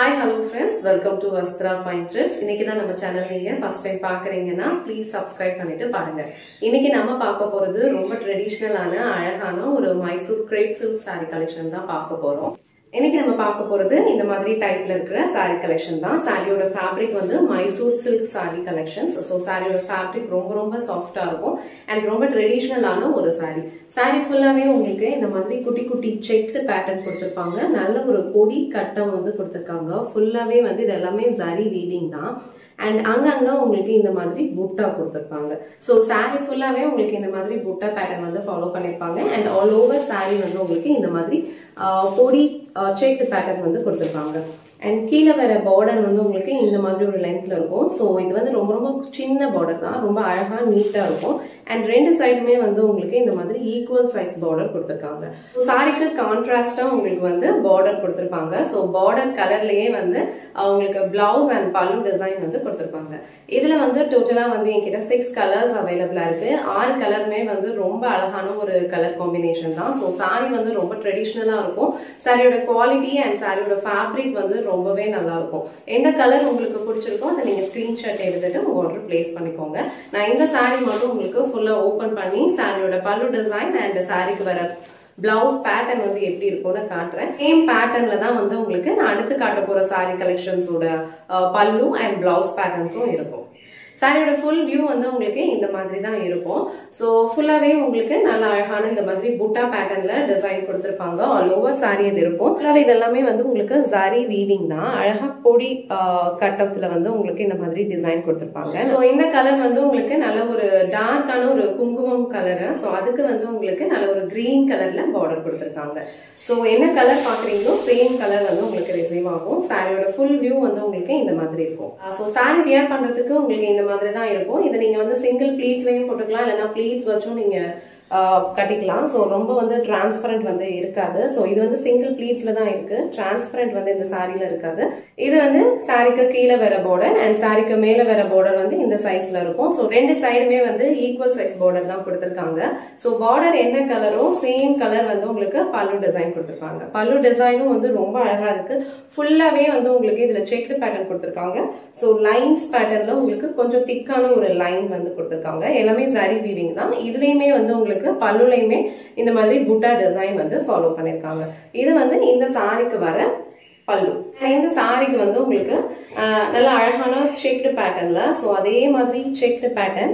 hi hello friends welcome to Vastra fine threads இன்னைக்கு தான் நம்ம சேனல் நீங்க ஃபர்ஸ்ட் டைம் பாக்குறீங்கன்னா ப்ளீஸ் சப்ஸ்கிரைப் பண்ணிட்டு பாருங்க இன்னைக்கு நம்ம பார்க்க போறது ரொம்ப ட்ரெடிஷ்னலான அழகான ஒரு Mysore crepe silk saree collection தான் பார்க்க போறோம் இன்னைக்கு நம்ம பார்க்க போறது இந்த மாதிரி டைப்ல இருக்கிற saree கலெக்ஷன் தான் சாரியோட ஃபேப்ரிக் வந்து Mysore silk saree collections so சாரியோட ஃபேப்ரிக் ரொம்ப ரொம்ப சாஃப்டா இருக்கும் அண்ட் ரொம்ப ட்ரெடிஷ்னலான ஒரு saree saree ஃபுல்லாவே உங்களுக்கு இந்த மாதிரி குட்டி குட்டி செக்டு பேட்டர்ன் கொடுத்துருப்பாங்க நல்ல ஒரு பொடி கட்டம் வந்து கொடுத்துருக்காங்க ஃபுல்லாவே வந்து இது எல்லாமே ஜரி வீவிங் தான் அண்ட் அங்கங்க உங்களுக்கு இந்த மாதிரி புட்டா கொடுத்துருப்பாங்க ஸோ saree ஃபுல்லாவே உங்களுக்கு இந்த மாதிரி புட்டா பேட்டர்ன் வந்து ஃபாலோ பண்ணிருப்பாங்க அண்ட் ஆல் ஓவர் saree வந்து உங்களுக்கு இந்த மாதிரி ஆஹ், பொடி செக்டு பேட்டர்ன் வந்து கொடுத்துருப்பாங்க அண்ட் கீழே வர பார்டர் வந்து உங்களுக்கு இந்த மாதிரி ஒரு லென்த்ல இருக்கும் ஸோ இது வந்து ரொம்ப ரொம்ப சின்ன பார்டர் தான் ரொம்ப அழகா நீட்டா இருக்கும் அண்ட் ரெண்டு சைடுமே வந்து உங்களுக்கு இந்த மாதிரி ஈக்குவல் சைஸ் பார்டர் கொடுத்துருக்காங்க ஸோ சாரிக்கு கான்ட்ராஸ்டா உங்களுக்கு வந்து பார்டர் கொடுத்துருப்பாங்க ஸோ பார்டர் கலர்லயே வந்து உங்களுக்கு பிளவுஸ் அண்ட் பல்லு டிசைன் வந்து கொடுத்துருப்பாங்க இதுல வந்து டோட்டலா வந்து என்கிட்ட சிக்ஸ் கலர்ஸ் அவைலபிளா இருக்கு ஆறு கலருமே வந்து ரொம்ப அழகான ஒரு கலர் காம்பினேஷன் தான் ஸோ சாரி வந்து ரொம்ப ட்ரெடிஷ்னலா இருக்கும் சாரியோட குவாலிட்டி அண்ட் சாரியோட ஃபேப்ரிக் வந்து ரொம்பவே நல்லா இருக்கும் எந்த கலர் உங்களுக்கு பிடிச்சிருக்கோ அதை நீங்க ஸ்கிரீன்ஷாட் எடுத்துட்டு உங்க ஆர்டர் பிளேஸ் பண்ணிக்கோங்க நான் இந்த சாரி மட்டும் உங்களுக்கு ஃபுல்லா ஓபன் பண்ணி சாரியோட பல்லு டிசைன் அண்ட் சாரிக்கு வர பிளவுஸ் பேட்டர்ன் வந்து எப்படி இருக்கும்னு காட்டுறேன் சேம் பேட்டர்ன்ல தான் வந்து உங்களுக்கு நான் அடுத்து காட்ட போற சாரி கலெக்ஷன்ஸோட பல்லு அண்ட் பிளவுஸ் பேட்டர்ன்ஸும் இருக்கும் சாரியோட ஃபுல் வியூ வந்து உங்களுக்கு இந்த மாதிரி தான் இருக்கும் ஸோ ஃபுல்லாவே உங்களுக்கு நல்ல அழகான இந்த மாதிரி பூட்டா பேட்டர்ன்ல டிசைன் கொடுத்துருப்பாங்க ஆல் ஓவர் சாரி இது இருக்கும் ஃபுல்லாவே இது எல்லாமே வந்து உங்களுக்கு ஜரி வீவிங் தான் அழகா பொடி கட்டத்துல வந்து உங்களுக்கு இந்த மாதிரி டிசைன் கொடுத்துருப்பாங்க ஸோ இந்த கலர் வந்து உங்களுக்கு நல்ல ஒரு டார்க்கான ஒரு குங்குமம் கலரு ஸோ அதுக்கு வந்து உங்களுக்கு நல்ல ஒரு கிரீன் கலர்ல பார்டர் கொடுத்துருக்காங்க ஸோ என்ன கலர் பாக்குறீங்களோ சேம் கலர் வந்து உங்களுக்கு ரிசீவ் ஆகும் சாரியோட ஃபுல் வியூ வந்து உங்களுக்கு இந்த மாதிரி இருக்கும் ஸோ சாரி வியர் பண்றதுக்கு உங்களுக்கு இந்த மாதிரி தான் இருக்கும் இதை நீங்க வந்து சிங்கிள் ப்ளீட்ஸ்லயும் போட்டுக்கலாம் இல்லைன்னா ப்ளீட்ஸ் வச்சும் நீங்க ஆஹ், கட்டிக்கலாம் ஸோ ரொம்ப வந்து டிரான்ஸ்பரண்ட் வந்து இருக்காது ஸோ இது வந்து சிங்கிள் ப்ளீட்ஸ்ல தான் இருக்கு டிரான்ஸ்பரண்ட் வந்து இந்த சாரில இருக்காது இது வந்து சாரிக்கு கீழே வர பார்டர் அண்ட் சாரிக்கு மேல வர பார்டர் வந்து இந்த சைஸ்ல இருக்கும் ஸோ ரெண்டு சைடுமே வந்து ஈக்குவல் சைஸ் பார்டர் தான் கொடுத்துருக்காங்க ஸோ பார்டர் என்ன கலரோ சேம் கலர் வந்து உங்களுக்கு பல்லு டிசைன் கொடுத்துருக்காங்க பல்லு டிசைனும் வந்து ரொம்ப அழகா இருக்கு ஃபுல்லாவே வந்து உங்களுக்கு இதுல செக்டு பேட்டர்ன் கொடுத்துருக்காங்க ஸோ லைன்ஸ் பேட்டர்ன்ல உங்களுக்கு கொஞ்சம் திக்கான ஒரு லைன் வந்து கொடுத்துருக்காங்க எல்லாமே சரி வீவிங் தான் இதுலயுமே வந்து உங்களுக்கு பல்லுலையுமே இந்த மாதிரி புட்டா டிசைன் வந்து ஃபாலோ பண்ணிருக்காங்க இது வந்து இந்த சாரிக்கு வர பல்லு இந்த சாரிக்கு வந்து உங்களுக்கு ஆஹ், நல்ல அழகான செக்டு பேட்டர்ன்ல ஸோ அதே மாதிரி செக்டு பேட்டர்ன்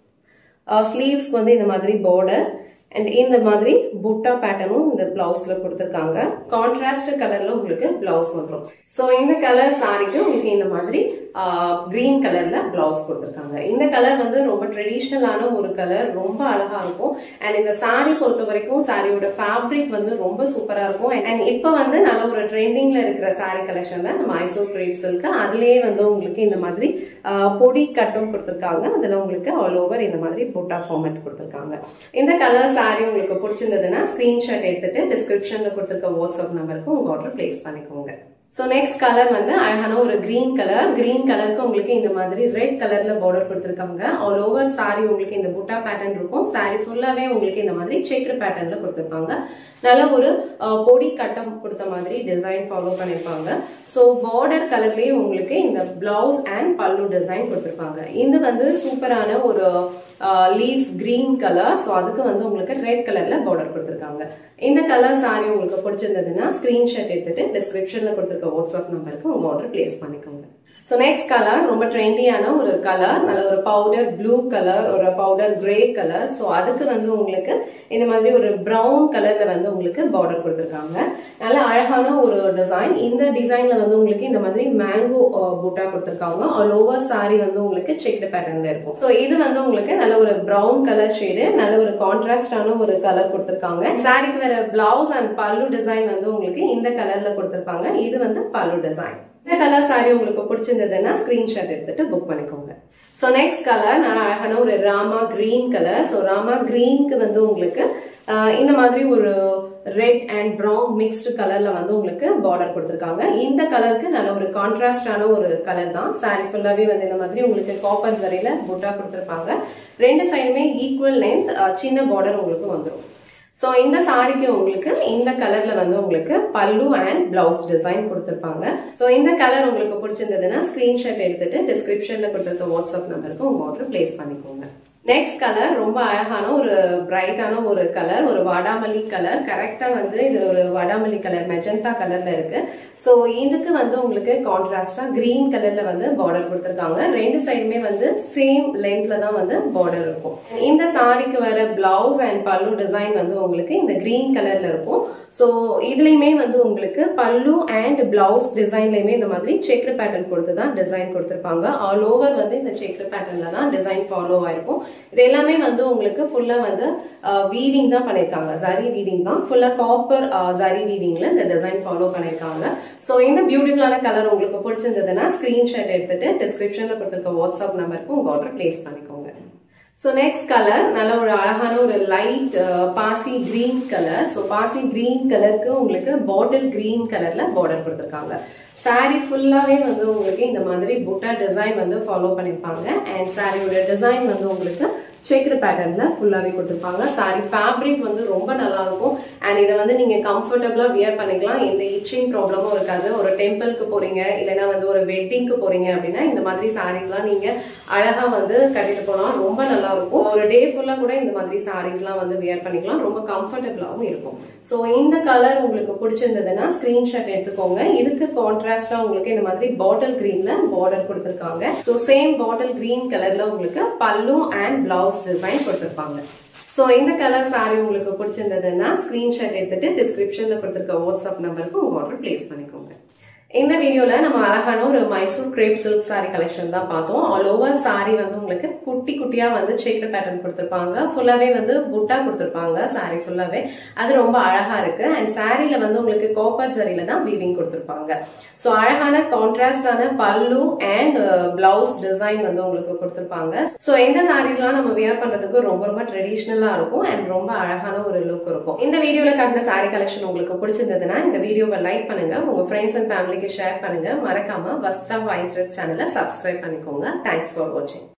ஸ்லீவ்ஸ்க்கு வந்து இந்த மாதிரி பார்டர் அண்ட் இந்த மாதிரி புட்டா பேட்டர்னும் இந்த பிளவுஸ்ல கொடுத்துருக்காங்க கான்ட்ராஸ்ட் கலர்ல உங்களுக்கு பிளவுஸ் வந்துடும் ஸோ இந்த கலர் சாரிக்கு உங்களுக்கு இந்த மாதிரி கிரீன் கலர்ல பிளவுஸ் கொடுத்துருக்காங்க இந்த கலர் வந்து ரொம்ப ட்ரெடிஷ்னலான ஒரு கலர் ரொம்ப அழகா இருக்கும் அண்ட் இந்த சாரி பொறுத்த வரைக்கும் சாரியோட ஃபேப்ரிக் வந்து ரொம்ப சூப்பரா இருக்கும் அண்ட் இப்போ வந்து நல்ல ஒரு ட்ரெண்டிங்ல இருக்கிற சாரி கலெக்ஷன் தான் இந்த மைசூர் கிரேப்ஸ் இருக்கு அதுலயே வந்து உங்களுக்கு இந்த மாதிரி ஆஹ், பொடி கட்டும் கொடுத்துருக்காங்க அதுல உங்களுக்கு ஆல் ஓவர் இந்த மாதிரி புட்டா ஃபார்மேட் கொடுத்துருக்காங்க இந்த கலர் சாரி உங்களுக்கு பிடிச்சிருந்ததுன்னா ஸ்கிரீன்ஷாட் எடுத்துட்டு டிஸ்கிரிப்ஷன்ல கொடுத்துருக்க வாட்ஸ்அப் நம்பருக்கு உங்க ஆர்டர் பிளேஸ் பண்ணிக்கோங்க ஸோ நெக்ஸ்ட் கலர் வந்து அழகான ஒரு கிரீன் கலர் கிரீன் கலருக்கு உங்களுக்கு இந்த மாதிரி ரெட் கலர்ல பார்டர் கொடுத்துருக்காங்க ஆல் ஓவர் சாரி உங்களுக்கு இந்த புட்டா பேட்டர்ன் இருக்கும் சாரி ஃபுல்லாவே உங்களுக்கு இந்த மாதிரி செக்டு பேட்டர்ன்ல கொடுத்துருப்பாங்க நல்ல ஒரு அஹ், பொடி கட்டம் கொடுத்த மாதிரி டிசைன் ஃபாலோ பண்ணிருப்பாங்க ஸோ பார்டர் கலர்லயே உங்களுக்கு இந்த பிளவுஸ் அண்ட் பல்லு டிசைன் கொடுத்துருப்பாங்க இது வந்து சூப்பரான ஒரு லீஃப் கிரீன் கலர் ஸோ அதுக்கு வந்து உங்களுக்கு ரெட் கலர்ல பார்டர் கொடுத்துருக்காங்க இந்த கலர் சாரி உங்களுக்கு பிடிச்சிருந்ததுன்னா ஸ்கிரீன்ஷாட் எடுத்துட்டு டிஸ்கிரிப்ஷன்ல கொடுத்துருக்க வாட்ஸ்அப் நம்பருக்கு உங்க ஆர்டர் பிளேஸ் பண்ணிக்கோங்க ஸோ நெக்ஸ்ட் கலர் ரொம்ப ட்ரெண்டியான ஒரு கலர் நல்ல ஒரு பவுடர் ப்ளூ கலர் ஒரு பவுடர் கிரே கலர் ஸோ அதுக்கு வந்து உங்களுக்கு இந்த மாதிரி ஒரு ப்ரௌன் கலர்ல வந்து உங்களுக்கு பார்டர் கொடுத்துருக்காங்க நல்ல அழகான ஒரு டிசைன் இந்த டிசைன்ல வந்து உங்களுக்கு இந்த மாதிரி மேங்கோ பூட்டா கொடுத்துருக்காங்க ஆல் ஓவர் சாரி வந்து உங்களுக்கு செக்டு பேட்டர்ன்ல இருக்கும் ஸோ இது வந்து உங்களுக்கு நல்ல ஒரு ப்ரௌன் கலர் ஷேடு நல்ல ஒரு கான்ட்ராஸ்டான ஒரு கலர் கொடுத்துருக்காங்க சாரிக்கு வர பிளவுஸ் அண்ட் பல்லு டிசைன் வந்து உங்களுக்கு இந்த கலர்ல கொடுத்துருப்பாங்க இது வந்து பல்லு டிசைன் இந்த கலர் சாரி உங்களுக்கு பிடிச்சிருந்ததுன்னா ஸ்கிரீன்ஷாட் எடுத்துட்டு புக் பண்ணிக்கோங்க ஸோ நெக்ஸ்ட் கலர் நான் அழகான ஒரு Rama green colour so Rama கிரீனுக்கு வந்து உங்களுக்கு ஆஹ், இந்த மாதிரி ஒரு ரெட் அண்ட் ப்ரௌன் மிக்ஸ்டு கலர்ல வந்து உங்களுக்கு பார்டர் கொடுத்துருக்காங்க இந்த கலருக்கு நல்ல ஒரு கான்ட்ராஸ்டான ஒரு கலர் தான் சாரி ஃபுல்லாவே வந்து இந்த மாதிரி உங்களுக்கு காப்பர் வரையில புட்டா கொடுத்துருப்பாங்க ரெண்டு சைடுமே ஈக்குவல் லென்த் சின்ன பார்டர் உங்களுக்கு வந்துடும் ஸோ இந்த சாரிக்கு உங்களுக்கு இந்த கலர்ல வந்து உங்களுக்கு பல்லு அண்ட் பிளவுஸ் டிசைன் கொடுத்துருப்பாங்க ஸோ இந்த கலர் உங்களுக்கு பிடிச்சிருந்ததுன்னா ஸ்கிரீன்ஷாட் எடுத்துட்டு டிஸ்கிரிப்ஷன்ல கொடுத்துருக்க வாட்ஸ்அப் நம்பருக்கு உங்க ஆர்டர் பிளேஸ் பண்ணிக்கோங்க நெக்ஸ்ட் கலர் ரொம்ப அழகான ஒரு பிரைட்டான ஒரு கலர் ஒரு வாடாமல்லி கலர் கரெக்டா வந்து இது ஒரு வாடாமல்லி கலர் மெஜந்தா கலர்ல இருக்கு ஸோ இதுக்கு வந்து உங்களுக்கு கான்ட்ராஸ்டா கிரீன் கலர்ல வந்து பார்டர் கொடுத்துருக்காங்க ரெண்டு சைடுமே வந்து சேம் லென்த்ல தான் வந்து பார்டர் இருக்கும் இந்த சாரிக்கு வர பிளவுஸ் அண்ட் பல்லு டிசைன் வந்து உங்களுக்கு இந்த கிரீன் கலர்ல இருக்கும் ஸோ இதுலயுமே வந்து உங்களுக்கு பல்லு அண்ட் பிளவுஸ் டிசைன்லயுமே இந்த மாதிரி செக்டு பேட்டர்ன் கொடுத்து தான் டிசைன் கொடுத்துருப்பாங்க ஆல் ஓவர் வந்து இந்த செக்டு பேட்டர்ன்ல தான் டிசைன் ஃபாலோ ஆயிருக்கும் இது எல்லாமே வந்து உங்களுக்கு ஃபுல்லா வந்து வீவிங் தான் பண்ணிருக்காங்க ஜரி வீவிங் தான் ஃபுல்லா காப்பர் ஜரி வீவிங்ல இந்த டிசைன் ஃபாலோ பண்ணிருக்காங்க ஸோ இந்த பியூட்டிஃபுல்லான கலர் உங்களுக்கு பிடிச்சிருந்ததுன்னா ஸ்கிரீன்ஷாட் எடுத்துட்டு டிஸ்கிரிப்ஷன்ல கொடுத்துருக்க வாட்ஸ்அப் நம்பருக்கு உங்க ஆர்டர் பிளேஸ் பண்ணிக்கோங்க ஸோ நெக்ஸ்ட் கலர் நல்ல ஒரு அழகான ஒரு லைட் பாசி கிரீன் கலர் ஸோ பாசி கிரீன் கலருக்கு உங்களுக்கு பாட்டில் கிரீன் கலர்ல பார்டர் கொடுத்துருக்காங்க சாரி ஃபுல்லாவே வந்து உங்களுக்கு இந்த மாதிரி புட்டா டிசைன் வந்து ஃபாலோ பண்ணிருப்பாங்க அண்ட் சாரியோட டிசைன் வந்து உங்களுக்கு செக்டு பேட்டர்ன்ல ஃபுல்லாவே கொடுத்துருப்பாங்க சாரி ஃபேப்ரிக் வந்து ரொம்ப நல்லா இருக்கும் அண்ட் இதை வந்து நீங்க கம்ஃபர்டபுளா வியர் பண்ணிக்கலாம் எந்த இச்சிங் ப்ராப்ளமும் இருக்காது ஒரு டெம்பிளுக்கு போறீங்க இல்லைன்னா வந்து ஒரு வெட்டிங்க்கு போறீங்க அப்படின்னா இந்த மாதிரி சாரீஸ்லாம் நீங்க அழகா வந்து கட்டிட்டு போனா ரொம்ப நல்லா இருக்கும் ஒரு டே ஃபுல்லா கூட இந்த மாதிரி சாரீஸ்லாம் வந்து வியர் பண்ணிக்கலாம் ரொம்ப கம்ஃபர்டபுளாகவும் இருக்கும் ஸோ இந்த கலர் உங்களுக்கு பிடிச்சிருந்ததுன்னா ஸ்கிரீன்ஷாட் எடுத்துக்கோங்க இதுக்கு கான்ட்ராஸ்டா உங்களுக்கு இந்த மாதிரி பாட்டில் கிரீன்ல பார்டர் கொடுத்துருக்காங்க ஸோ சேம் பாட்டில் கிரீன் கலர்ல உங்களுக்கு பல்லு அண்ட் பிளவுஸ் டிசைன் கொடுத்துருப்பாங்க ஸோ இந்த கலர் சாரி உங்களுக்கு பிடிச்சிருந்ததுன்னா ஸ்கிரீன்ஷாட் எடுத்துட்டு டிஸ்கிரிப்ஷன்ல கொடுத்துருக்க வாட்ஸ்அப் நம்பருக்கு உங்க ஆர்டர் பிளேஸ் பண்ணிக்கோங்க இந்த வீடியோல நம்ம அழகான ஒரு Mysore crepe silk sari collection தான் பார்த்தோம் ஆல் ஓவர் சாரி வந்து உங்களுக்கு குட்டி குட்டியா வந்து செக்டு பேட்டர்ன் கொடுத்துருப்பாங்க ஃபுல்லாவே வந்து புட்டா கொடுத்துருப்பாங்க சாரி ஃபுல்லாவே அது ரொம்ப அழகா இருக்கு அண்ட் சாரில வந்து உங்களுக்கு கோப்பர் சரியில தான் வீவிங் கொடுத்துருப்பாங்க ஸோ அழகான கான்ட்ராஸ்டான பல்லு அண்ட் பிளவுஸ் டிசைன் வந்து உங்களுக்கு கொடுத்துருப்பாங்க ஸோ எந்த சாரீஸ்லாம் நம்ம வியர் பண்றதுக்கு ரொம்ப ரொம்ப ட்ரெடிஷ்னலா இருக்கும் அண்ட் ரொம்ப அழகான ஒரு லுக் இருக்கும் இந்த வீடியோல காட்டின சாரி கலெக்ஷன் உங்களுக்கு பிடிச்சிருந்ததுன்னா இந்த வீடியோவை லைக் பண்ணுங்க உங்க ஃப்ரெண்ட்ஸ் அண்ட் ஃபேமிலிக்கு ஷேர் பண்ணுங்க மறக்காம வஸ்த்ரா வைன்ஸ் சேனலை சப்ஸ்கிரைப் பண்ணிக்கோங்க தேங்க்ஸ் ஃபார் வாட்சிங்